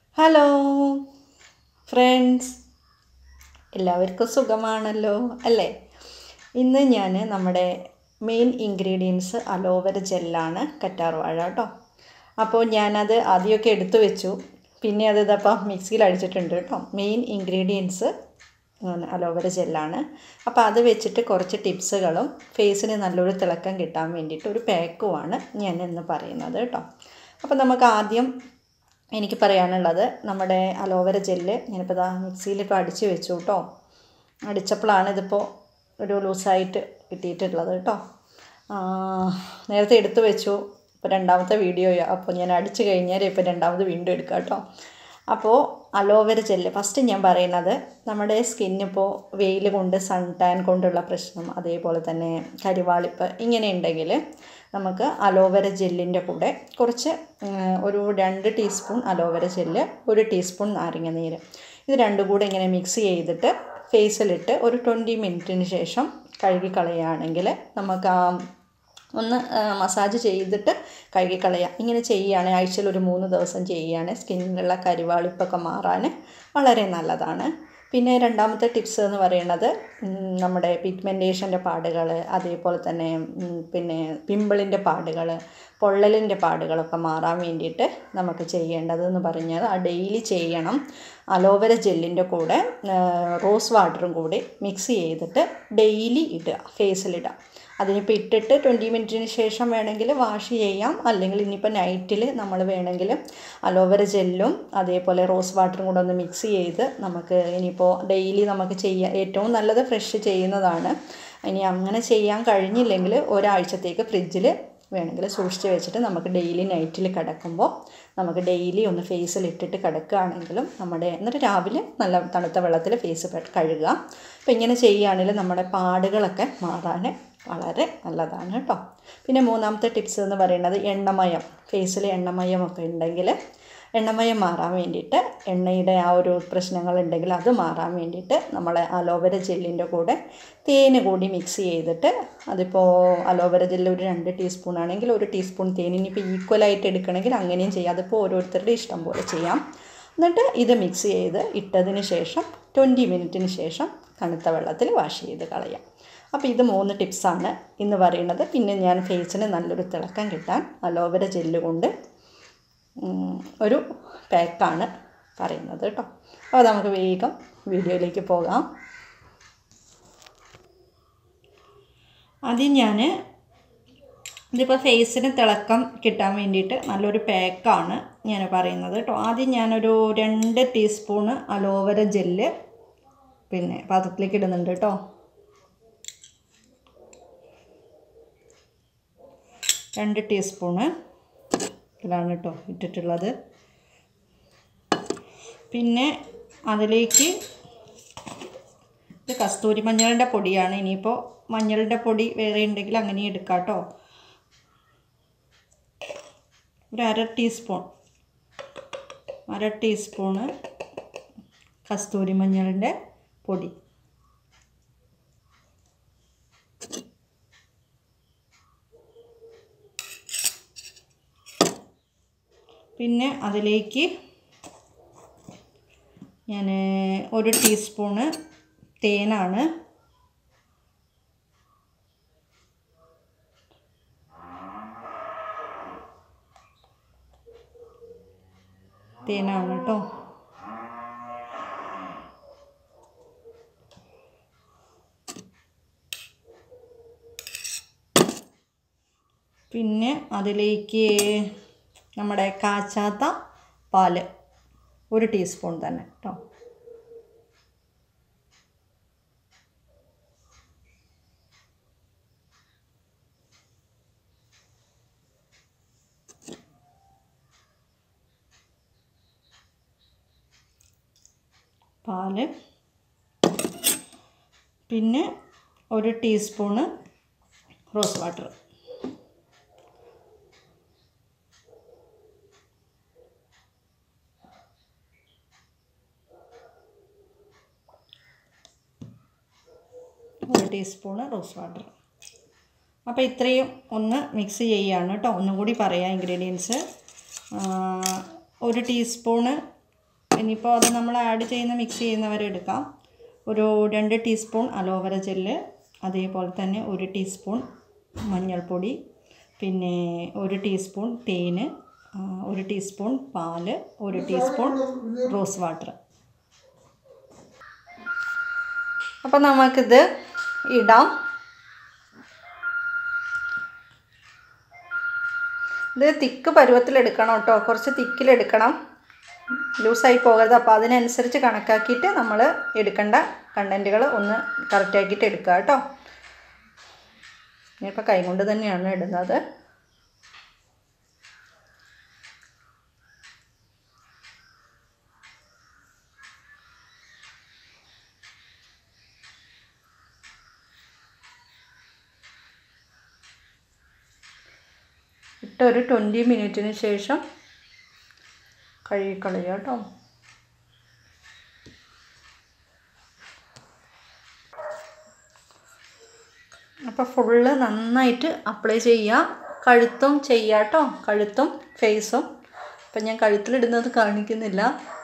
hello friends എല്ലാവർക്കും സുഖമാണല്ലോ അല്ലേ ഇന്ന് ഞാൻ നമ്മുടെ മെയിൻ ഇൻഗ്രീഡിയൻസ് അലോവര ജെല്ലാണ് കറ്റാർവാഴ കേട്ടോ അപ്പോൾ ഞാനത് ആദ്യമൊക്കെ എടുത്തു വെച്ചു പിന്നെ അത് ഇതപ്പോൾ മിക്സിയിൽ അടിച്ചിട്ടുണ്ട് കേട്ടോ മെയിൻ ഇൻഗ്രീഡിയൻസ് അലോവര ജെല്ലാണ് അപ്പോൾ അത് വെച്ചിട്ട് കുറച്ച് ടിപ്സുകളും ഫേസിന് നല്ലൊരു തിളക്കം കിട്ടാൻ വേണ്ടിയിട്ട് ഒരു പാക്കുമാണ് ഞാൻ ഇന്ന് പറയുന്നത് കേട്ടോ അപ്പോൾ നമുക്ക് ആദ്യം എനിക്ക് പറയാനുള്ളത് നമ്മുടെ അലോവര ജെല്ല് ഞാനിപ്പോൾ ഇതാ മിക്സിയിലിപ്പോൾ അടിച്ച് വെച്ചു കേട്ടോ അടിച്ചപ്പോഴാണ് ഇതിപ്പോൾ ഒരു ലൂസായിട്ട് കിട്ടിയിട്ടുള്ളത് കേട്ടോ നേരത്തെ എടുത്തു വെച്ചു ഇപ്പോൾ രണ്ടാമത്തെ വീഡിയോ അപ്പോൾ ഞാൻ അടിച്ച് കഴിഞ്ഞാൽ ഇപ്പോൾ രണ്ടാമത് വീണ്ടും എടുക്കാം കേട്ടോ അപ്പോൾ അലോവര ജെല്ല് ഫസ്റ്റ് ഞാൻ പറയുന്നത് നമ്മുടെ സ്കിന്നിപ്പോൾ വെയിൽ കൊണ്ട് സൺ ടാൻ കൊണ്ടുള്ള പ്രശ്നം അതേപോലെ തന്നെ കരിവാളിപ്പ് ഇങ്ങനെ ഉണ്ടെങ്കിൽ നമുക്ക് അലോവര ജെല്ലിൻ്റെ കൂടെ കുറച്ച് ഒരു രണ്ട് ടീസ്പൂൺ അലോവര ജെല്ല് ഒരു ടീസ്പൂൺ നാരങ്ങ നീര് ഇത് രണ്ടും കൂടെ ഇങ്ങനെ മിക്സ് ചെയ്തിട്ട് ഫേസിലിട്ട് ഒരു ട്വൻറ്റി മിനിറ്റിന് ശേഷം കഴുകി കളയുകയാണെങ്കിൽ നമുക്ക് ആ ഒന്ന് മസാജ് ചെയ്തിട്ട് കഴുകി കളയാം ഇങ്ങനെ ചെയ്യുകയാണെങ്കിൽ ആഴ്ചയിൽ ഒരു മൂന്ന് ദിവസം ചെയ്യുകയാണെങ്കിൽ സ്കിന്നിലുള്ള കരിവാളിപ്പൊക്കെ മാറാൻ വളരെ നല്ലതാണ് പിന്നെ രണ്ടാമത്തെ ടിപ്സ് എന്ന് പറയുന്നത് നമ്മുടെ പിഗ്മെൻറ്റേഷൻ്റെ പാടുകൾ അതേപോലെ തന്നെ പിന്നെ പിമ്പിളിൻ്റെ പാടുകൾ പൊള്ളലിൻ്റെ പാടുകളൊക്കെ മാറാൻ വേണ്ടിയിട്ട് നമുക്ക് ചെയ്യേണ്ടതെന്ന് പറഞ്ഞാൽ ആ ഡെയിലി ചെയ്യണം അലോവര ജെല്ലിൻ്റെ കൂടെ റോസ് വാട്ടറും കൂടി മിക്സ് ചെയ്തിട്ട് ഡെയിലി ഇടുക ഫേസിലിടുക അതിനിപ്പോൾ ഇട്ടിട്ട് ട്വൻറ്റി മിനിറ്റിന് ശേഷം വേണമെങ്കിൽ വാഷ് ചെയ്യാം അല്ലെങ്കിൽ ഇനിയിപ്പോൾ നൈറ്റിൽ നമ്മൾ വേണമെങ്കിൽ അലോവര ജെല്ലും അതേപോലെ റോസ് വാട്ടറും കൂടെ ഒന്ന് മിക്സ് ചെയ്ത് നമുക്ക് ഇനിയിപ്പോൾ ഡെയിലി നമുക്ക് ചെയ്യാം ഏറ്റവും നല്ലത് ഫ്രഷ് ചെയ്യുന്നതാണ് ഇനി അങ്ങനെ ചെയ്യാൻ കഴിഞ്ഞില്ലെങ്കിൽ ഒരാഴ്ചത്തേക്ക് ഫ്രിഡ്ജിൽ വേണമെങ്കിൽ സൂക്ഷിച്ച് വെച്ചിട്ട് നമുക്ക് ഡെയിലി നൈറ്റിൽ കിടക്കുമ്പോൾ നമുക്ക് ഡെയിലി ഒന്ന് ഫേസിൽ ഇട്ടിട്ട് കിടക്കുകയാണെങ്കിലും നമ്മുടെ എന്നിട്ട് രാവിലെ നല്ല തണുത്ത വെള്ളത്തിൽ ഫേസ് കഴുകുക അപ്പോൾ ഇങ്ങനെ ചെയ്യുകയാണെങ്കിൽ നമ്മുടെ പാടുകളൊക്കെ മാറാൻ വളരെ നല്ലതാണ് കേട്ടോ പിന്നെ മൂന്നാമത്തെ ടിപ്സ് എന്ന് പറയുന്നത് എണ്ണമയം ഫേസിൽ എണ്ണമയമൊക്കെ ഉണ്ടെങ്കിൽ എണ്ണമയം മാറാൻ വേണ്ടിയിട്ട് എണ്ണയുടെ ആ ഒരു പ്രശ്നങ്ങളുണ്ടെങ്കിൽ അത് മാറാൻ വേണ്ടിയിട്ട് നമ്മൾ അലോവര ജെല്ലിൻ്റെ കൂടെ തേന് കൂടി മിക്സ് ചെയ്തിട്ട് അതിപ്പോൾ അലോവര ജെല്ല് ഒരു രണ്ട് ടീസ്പൂൺ ആണെങ്കിൽ ഒരു ടീസ്പൂൺ തേൻ ഇനിയിപ്പോൾ ഈക്വലായിട്ട് എടുക്കണമെങ്കിൽ അങ്ങനെയും ചെയ്യാം അതിപ്പോൾ ഓരോരുത്തരുടെ ഇഷ്ടം പോലെ ചെയ്യാം എന്നിട്ട് ഇത് മിക്സ് ചെയ്ത് ഇട്ടതിന് ശേഷം ട്വൻറ്റി മിനിറ്റിന് ശേഷം തണുത്ത വെള്ളത്തിൽ വാഷ് ചെയ്ത് കളയാം അപ്പോൾ ഇത് മൂന്ന് ടിപ്സാണ് ഇന്ന് പറയുന്നത് പിന്നെ ഞാൻ ഫേസിന് നല്ലൊരു തിളക്കം കിട്ടാൻ അലോവര ജെല്ല് കൊണ്ട് ഒരു പാക്കാണ് പറയുന്നത് കേട്ടോ അപ്പോൾ നമുക്ക് വേഗം വീഡിയോയിലേക്ക് പോകാം ആദ്യം ഞാൻ ഇതിപ്പോൾ ഫേസിന് തിളക്കം കിട്ടാൻ വേണ്ടിയിട്ട് നല്ലൊരു പാക്കാണ് ഞാൻ പറയുന്നത് കേട്ടോ ആദ്യം ഞാനൊരു രണ്ട് ടീസ്പൂണ് അലോവര ജെല്ല് പിന്നെ പാത്രത്തിലേക്ക് ഇടുന്നുണ്ട് കേട്ടോ രണ്ട് ടീസ്പൂണ് ഇതിലാണ് കേട്ടോ ഇട്ടിട്ടുള്ളത് പിന്നെ അതിലേക്ക് ഇത് കസ്തൂരി മഞ്ഞളിൻ്റെ പൊടിയാണ് ഇനിയിപ്പോൾ മഞ്ഞളിൻ്റെ പൊടി വേറെ ഉണ്ടെങ്കിൽ അങ്ങനെ എടുക്കാം കേട്ടോ ഒരു അര ടീസ്പൂൺ അര ടീസ്പൂണ് കസ്തൂരി മഞ്ഞളിൻ്റെ പൊടി പിന്നെ അതിലേക്ക് ഞാൻ ഒരു ടീസ്പൂണ് തേനാണ് തേനാണ് കേട്ടോ പിന്നെ അതിലേക്ക് നമ്മുടെ കാച്ചാത്ത പാല് ഒരു ടീസ്പൂൺ തന്നെ കേട്ടോ പാല് പിന്നെ ഒരു ടീസ്പൂണ് റോസ് വാട്ടർ ഒരു ടീസ്പൂണ് റോസ് വാട്ടർ അപ്പോൾ ഇത്രയും ഒന്ന് മിക്സ് ചെയ്യുകയാണ് കേട്ടോ ഒന്നും കൂടി പറയാം ഇൻഗ്രീഡിയൻസ് ഒരു ടീസ്പൂണ് ഇനിയിപ്പോൾ അത് നമ്മൾ ആഡ് ചെയ്യുന്ന മിക്സ് ചെയ്യുന്നവരെ എടുക്കാം ഒരു രണ്ട് ടീസ്പൂൺ അലോവര ജെല്ല് അതേപോലെ തന്നെ ഒരു ടീസ്പൂൺ മഞ്ഞൾപ്പൊടി പിന്നെ ഒരു ടീസ്പൂൺ തേന് ആ, ഒരു ടീസ്പൂൺ പാല് ഒരു ടീസ്പൂൺ റോസ് വാട്ടർ അപ്പം നമുക്കിത് ഇടാം ഇത് തിക്ക് പരുവത്തിലെടുക്കണം കേട്ടോ കുറച്ച് തിക്കിലെടുക്കണം ലൂസായി പോകരുത് അപ്പോൾ അതിനനുസരിച്ച് കണക്കാക്കിയിട്ട് നമ്മൾ എടുക്കേണ്ട കണ്ടൻറ്റുകൾ ഒന്ന് കറക്റ്റാക്കിയിട്ട് എടുക്കുക കേട്ടോ ഞാനിപ്പോൾ കൈകൊണ്ട് തന്നെയാണ് ഇടുന്നത് ഇട്ട് ഒരു ട്വൻറ്റി മിനിറ്റിന് ശേഷം കഴുകിക്കളയുക കേട്ടോ അപ്പോൾ ഫുള്ള് നന്നായിട്ട് അപ്ലൈ ചെയ്യുക കഴുത്തും ചെയ്യുക കേട്ടോ കഴുത്തും ഫേസും അപ്പം ഞാൻ കഴുത്തിലിടുന്നത് കാണിക്കുന്നില്ല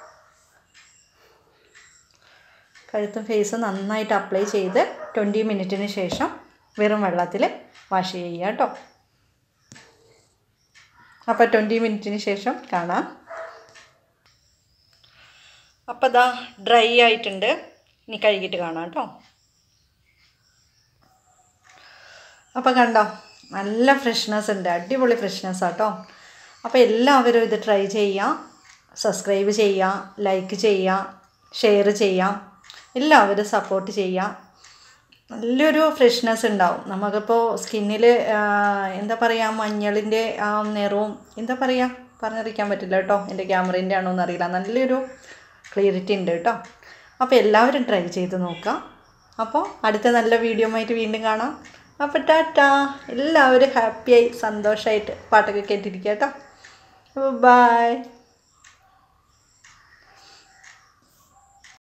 കഴുത്തും ഫേസും നന്നായിട്ട് അപ്ലൈ ചെയ്ത് ട്വൻറ്റി മിനിറ്റിന് ശേഷം വെറും വെള്ളത്തിൽ വാഷ് ചെയ്യുക കേട്ടോ അപ്പോൾ ട്വൻറ്റി മിനിറ്റിന് ശേഷം കാണാം അപ്പോൾ ദാ ഡ്രൈ ആയിട്ടുണ്ട് ഇനി കഴുകിയിട്ട് കാണാം കേട്ടോ അപ്പോൾ കണ്ടോ നല്ല ഫ്രഷ്നെസ് ഉണ്ട് അടിപൊളി ഫ്രഷ്നെസ് ആട്ടോ അപ്പോൾ എല്ലാവരും ഇത് ട്രൈ ചെയ്യാം സബ്സ്ക്രൈബ് ചെയ്യുക ലൈക്ക് ചെയ്യുക ഷെയർ ചെയ്യാം എല്ലാവരും സപ്പോർട്ട് ചെയ്യാം നല്ലൊരു ഫ്രഷ്നെസ് ഉണ്ടാവും നമുക്കിപ്പോൾ സ്കിന്നിൽ എന്താ പറയുക മഞ്ഞളിൻ്റെ ആ നിറവും എന്താ പറയുക പറഞ്ഞറിയിക്കാൻ പറ്റില്ല കേട്ടോ എൻ്റെ ക്യാമറേൻ്റെ ആണോ എന്നറിയില്ല നല്ലൊരു ക്ലിയറിറ്റി ഉണ്ട് കേട്ടോ അപ്പോൾ എല്ലാവരും ട്രൈ ചെയ്ത് നോക്കാം അപ്പോൾ അടുത്ത നല്ല വീഡിയോ ആയിട്ട് വീണ്ടും കാണാം അപ്പോൾ ടാറ്റാ എല്ലാവരും ഹാപ്പിയായി സന്തോഷമായിട്ട് പാട്ടൊക്കെ കേട്ടിരിക്കുക കേട്ടോ ബൈ